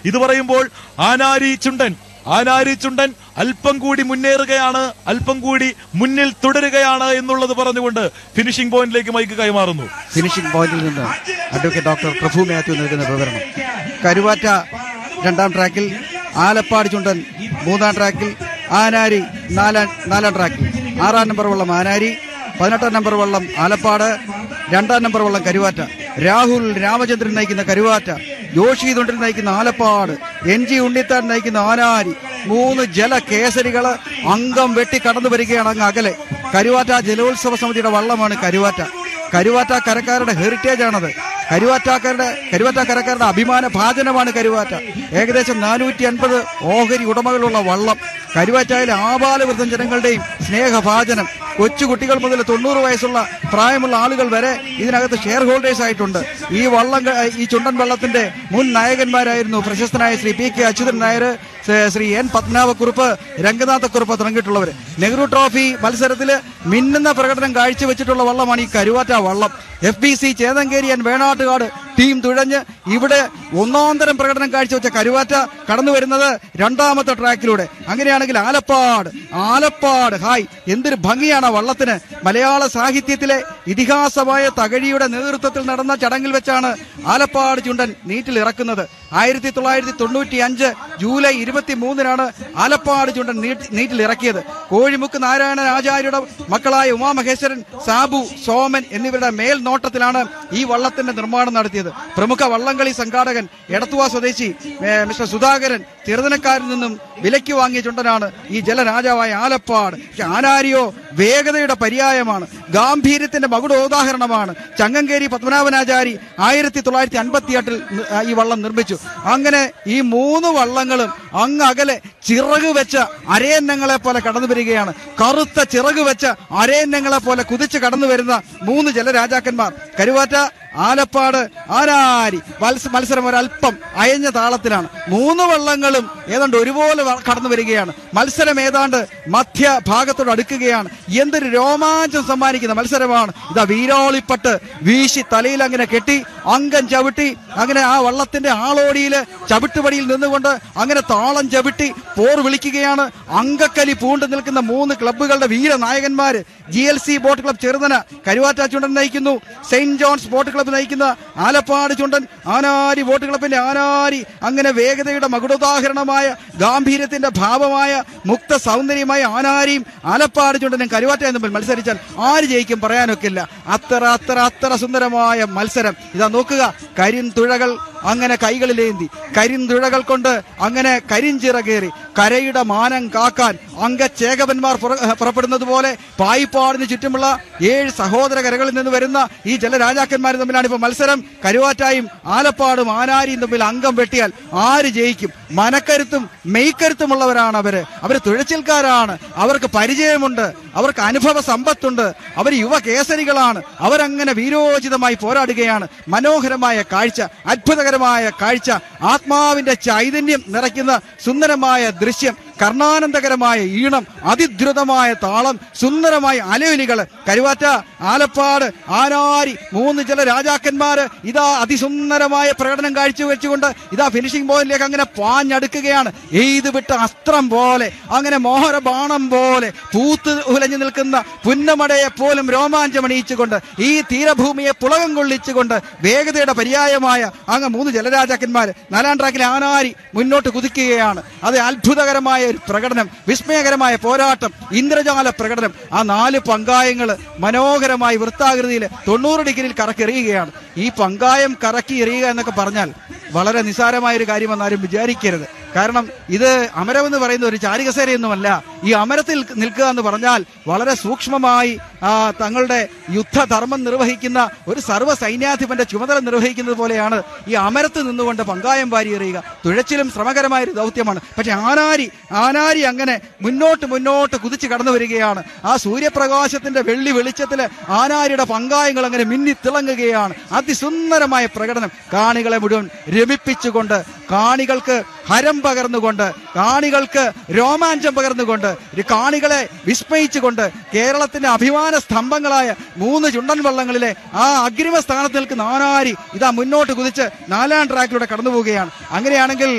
ഇത് പറയുമ്പോൾ ആനാരി ചുണ്ടൻ ആനാരി ചുണ്ടൻ അല്പം കൂടി മുന്നേറുകയാണ് അല്പം കൂടി മുന്നിൽ തുടരുകയാണ് എന്നുള്ളത് പറഞ്ഞുകൊണ്ട് ഫിനിഷിംഗ് പോയിന്റിലേക്ക് മൈക്ക് കൈമാറുന്നു ഫിനിഷിംഗ് പോയിന്റിൽ നിന്ന് അഡ്വക്കേറ്റ് ഡോക്ടർ പ്രഭു മാത്യു നൽകുന്ന വിവരണം കരുവാറ്റ രണ്ടാം ട്രാക്കിൽ ആലപ്പാട് ചുണ്ടൻ മൂന്നാം ട്രാക്കിൽ ആനാരി നാലാം നാലാം ട്രാക്കിൽ ആറാം നമ്പർ വള്ളം ആനാരി പതിനെട്ടാം നമ്പർ വള്ളം ആലപ്പാട് രണ്ടാം നമ്പർ വള്ളം കരുവാറ്റ രാഹുൽ രാമചന്ദ്രൻ നയിക്കുന്ന കരുവാറ്റ ജോഷി തൊണ്ടിൽ നയിക്കുന്ന ആലപ്പാട് എൻ ജി ഉണ്ണിത്താൻ നയിക്കുന്ന ആനാരി മൂന്ന് ജല കേസരികള് അംഗം വെട്ടി കടന്നു വരികയാണ് അങ്ങ് അകലെ കരുവാറ്റ ജലോത്സവ സമിതിയുടെ വള്ളമാണ് കരുവാറ്റ കരുവാറ്റ കരക്കാരുടെ ഹെറിറ്റേജ് ആണത് കരുവാറ്റാക്കാരുടെ കരുവാറ്റ കരക്കാരുടെ അഭിമാന ഭാജനമാണ് കരുവാറ്റ ഏകദേശം നാനൂറ്റി അൻപത് ഓഹരി ഉടമകളുള്ള വള്ളം കരുവാറ്റയിലെ ആബാലവൃദ്ധം ജനങ്ങളുടെയും സ്നേഹഭാജനം കൊച്ചുകുട്ടികൾ മുതൽ തൊണ്ണൂറ് വയസ്സുള്ള പ്രായമുള്ള ആളുകൾ വരെ ഇതിനകത്ത് ഷെയർ ഹോൾഡേഴ്സ് ആയിട്ടുണ്ട് ഈ വള്ളം ക- ഈ ചുണ്ടൻ വള്ളത്തിന്റെ മുൻ നായകന്മാരായിരുന്നു പ്രശസ്തനായ ശ്രീ പി കെ അച്യുതൻ നായർ ശ്രീ- ശ്രീ എൻ പത്മനാഭക്കുറുപ്പ് രംഗനാഥക്കുറുപ്പ് തുടങ്ങിയിട്ടുള്ളവർ നെഹ്റു ട്രോഫി മത്സരത്തിൽ മിന്നുന്ന പ്രകടനം കാഴ്ചവെച്ചിട്ടുള്ള വള്ളമാണ് ഈ കരുവാറ്റ വള്ളം എഫ് ബി സി ചേതങ്കേരിയൻ വേണാട്ടുകാട് ടീം തുഴഞ്ഞ് ഇവിടെ ഒന്നാന്തരം പ്രകടനം കാഴ്ചവെച്ച കരുവാറ്റ കടന്നു വരുന്നത് രണ്ടാമത്തെ ട്രാക്കിലൂടെ അങ്ങനെയാണെങ്കിൽ ആലപ്പാട് ആലപ്പാട് ഹായ് എന്തൊരു ഭംഗിയാണ് ആ വള്ളത്തിന് മലയാള സാഹിത്യത്തിലെ ഇതിഹാസമായ തകഴിയുടെ നേതൃത്വത്തിൽ നടന്ന ചടങ്ങിൽ വെച്ചാണ് ആലപ്പാട് ചുണ്ടൻ നീറ്റിൽ ഇറക്കുന്നത് ആയിരത്തി തൊള്ളായിരത്തി തൊണ്ണൂറ്റി അഞ്ച് ജൂലൈ ഇരുപത്തി മൂന്നിനാണ് ആലപ്പാട് ചുണ്ടൻ നീട്ടി- നീറ്റിൽ ഇറക്കിയത് കോഴിമുക്ക് നാരായണൻ ആചാര്യയുടെ മക്കളായ ഉമാമഹേശ്വരൻ സാബു സോമൻ എന്നിവരുടെ മേൽനോട്ടത്തിലാണ് ഈ വള്ളത്തിന്റെ നിർമ്മാണം നടത്തിയത് പ്രമുഖ വള്ളംകളി സംഘാടകൻ എടത്തുവ സ്വദേശി ഏ, മിസ്റ്റർ സുധാകരൻ ചെറുതനക്കാരിൽ നിന്നും വിലയ്ക്ക് വാങ്ങിയ ചുണ്ടനാണ് ഈ ജലരാജാവായ ആലപ്പാട് പക്ഷെ ആനാരിയോ വേഗതയുടെ പര്യായമാണ് ഗാംഭീര്യത്തിന്റെ മകുടോദാഹരണമാണ് ചങ്ങങ്കേരി പത്മനാഭനാചാരി ആയിരത്തി തൊള്ളായിരത്തി അൻപത്തി എട്ടിൽ ഈ വള്ളം നിർമ്മിച്ചു അങ്ങനെ ഈ മൂന്ന് വള്ളങ്ങളും അങ്ങ് അകലെ ചിറക് വെച്ച അരയന്നങ്ങളെ പോലെ കടന്നു വരികയാണ് കറുത്ത ചിറക് വെച്ച അരയന്നങ്ങളെ പോലെ കുതിച്ച് കടന്നു വരുന്ന മൂന്ന് ജലരാജാക്കന്മാർ കരുവാറ്റ ആലപ്പാട് ആനാരി മത്സ മത്സരം ഒരല്പം അയഞ്ഞ താളത്തിലാണ് മൂന്ന് വള്ളങ്ങളും ഏതാണ്ട് ഒരുപോലെ വ- കടന്നു വരികയാണ് മത്സരം ഏതാണ്ട് മധ്യഭാഗത്തോട് അടുക്കുകയാണ് എന്തൊരു രോമാഞ്ചം സമ്മാനിക്കുന്ന മത്സരമാണ് ഇതാ വീരോളിപ്പട്ട് വീശി തലയിൽ അങ്ങനെ കെട്ടി അംഗം ചവിട്ടി അങ്ങനെ ആ വള്ളത്തിന്റെ ആളോടിയില് ചവിട്ടുപടിയിൽ നിന്നുകൊണ്ട് അങ്ങനെ താളം ചവിട്ടി പോർ വിളിക്കുകയാണ് അങ്കക്കലി പൂണ്ടു നിൽക്കുന്ന മൂന്ന് ക്ലബ്ബുകളുടെ വീരനായകന്മാര് G L C boat club Cheruthana Karuvatta Chundan നയിക്കുന്നു സെയിന്റ് ജോൺസ് ബോട്ട് ക്ലബ്ബ് നയിക്കുന്ന ആലപ്പാട് ചുണ്ടൻ ആനാരി ബോട്ട് ക്ലബിന്റെ ആനാരി അങ്ങനെ വേഗതയുടെ മകുടോദാഹരണമായ ഗാംഭീര്യത്തിന്റെ ഭാവമായ മുക്ത സൗന്ദര്യമായ ആനാരിയും ആലപ്പാട് ചുണ്ടനും കരുവാറ്റയും തമ്മിൽ മത്സരിച്ചാൽ ആര് ജയിക്കും പറയാനൊക്കില്ല അത്ര അത്ര അത്ര സുന്ദരമായ മത്സരം ഇതാ നോക്കുക കരിന്തുഴകൾ അങ്ങനെ കൈകളിലേന്തി കരിന്തുഴകൾ കൊണ്ട് അങ്ങനെ കരിഞ്ചിറകേറി കരയുടെ മാനം കാക്കാൻ അംഗചേകവന്മാർ പുറ- പുറപ്പെടുന്നത് പോലെ പായിപ്പാടിന് ചുറ്റുമുള്ള ഏഴ് സഹോദര കരകളിൽ നിന്ന് വരുന്ന ഈ ജലരാജാക്കന്മാർ തമ്മിലാണ് ഇപ്പൊ മത്സരം കരുവാറ്റായും ആലപ്പാടും ആനാരിയും തമ്മിൽ അംഗം വെട്ടിയാൽ ആര് ജയിക്കും മനക്കരുത്തും മെയ്ക്കരുത്തുമുള്ളവരാണ് അവര് അവര് തുഴച്ചിൽക്കാരാണ് അവർക്ക് പരിചയമുണ്ട് അവർക്ക് അനുഭവ സമ്പത്തുണ്ട് അവർ യുവകേസരികളാണ് അവരങ്ങനെ വീരോചിതമായി പോരാടുകയാണ് മനോഹരമായ കാഴ്ച അത്ഭുതകരമായ കാഴ്ച ആത്മാവിന്റെ ചൈതന്യം നിറയ്ക്കുന്ന സുന്ദരമായ ദൃശ്യം കർണാനന്ദകരമായ ഈണം അതിദ്രുതമായ താളം സുന്ദരമായ അലയൊലികൾ കരുവാറ്റ ആലപ്പാട് ആനാരി മൂന്ന് ചില രാജാക്കന്മാര് ഇതാ അതിസുന്ദരമായ പ്രകടനം കാഴ്ചവെച്ചുകൊണ്ട് ഇതാ ഫിനിഷിംഗ് പോയിന്റിലേക്ക് അങ്ങനെ പാഞ്ഞടുക്കുകയാണ് എയ്ത് വിട്ട അസ്ത്രം പോലെ അങ്ങനെ മോഹര ബാണം പോലെ പൂത്ത് ഉലഞ്ഞു നിൽക്കുന്ന പുന്നമടയെ പോലും രോമാഞ്ചമണിയിച്ചുകൊണ്ട് ഈ തീരഭൂമിയെ പുളകം കൊള്ളിച്ചുകൊണ്ട് വേഗതയുടെ പര്യായമായ അങ്ങ് മൂന്ന് ജലരാജാക്കന്മാർ നാലാം ട്രാക്കിലെ ആനാരി മുന്നോട്ട് കുതിക്കുകയാണ് അത് അത്ഭുതകരമായ ഒരു പ്രകടനം വിസ്മയകരമായ പോരാട്ടം ഇന്ദ്രജാല പ്രകടനം ആ നാല് പങ്കായങ്ങൾ മനോഹരമായി വൃത്താകൃതിയിൽ തൊണ്ണൂറ് ഡിഗ്രിയിൽ കറക്കി എറിയുകയാണ് ഈ പങ്കായം കറക്കി എറിയുക എന്നൊക്കെ പറഞ്ഞാൽ വളരെ നിസാരമായ ഒരു കാര്യമെന്നാരും വിചാരിക്കരുത് കാരണം ഇത് അമരമെന്ന് പറയുന്ന ഒരു ചാരികസേരയൊന്നുമല്ല ഈ അമരത്തിൽ നിൽക്കുക എന്ന് പറഞ്ഞാൽ വളരെ സൂക്ഷ്മമായി ആ, തങ്ങളുടെ യുദ്ധധർമ്മം നിർവഹിക്കുന്ന ഒരു സർവ്വ സൈന്യാധിപന്റെ ചുമതല നിർവഹിക്കുന്നത് പോലെയാണ് ഈ അമരത്ത് നിന്നുകൊണ്ട് പങ്കായം വാരി എറിയുക തുഴച്ചിലും ശ്രമകരമായ ഒരു ദൗത്യമാണ് പക്ഷെ ആനാരി ആനാരി അങ്ങനെ മുന്നോട്ട് മുന്നോട്ട് കുതിച്ച് കടന്നു വരികയാണ് ആ സൂര്യപ്രകാശത്തിന്റെ വെള്ളി വെളിച്ചത്തില് ആനാരിയുടെ പങ്കായങ്ങൾ അങ്ങനെ മിന്നി തിളങ്ങുകയാണ് അതിസുന്ദരമായ പ്രകടനം കാണികളെ മുഴുവൻ രമിപ്പിച്ചുകൊണ്ട് കാണികൾക്ക് ഹരം പകർന്നുകൊണ്ട് കാണികൾക്ക് രോമാഞ്ചം പകർന്നുകൊണ്ട് ഒരു കാണികളെ വിസ്മയിച്ചുകൊണ്ട് കേരളത്തിന്റെ അഭിമാന സ്തംഭങ്ങളായ മൂന്ന് ചുണ്ടൻ വള്ളങ്ങളിലെ ആ അഗ്രിമ സ്ഥാനത്ത് നിൽക്കുന്ന ആനാരി ഇതാ മുന്നോട്ട് കുതിച്ച് നാലാം ട്രാക്കിലൂടെ കടന്നു പോവുകയാണ് അങ്ങനെയാണെങ്കിൽ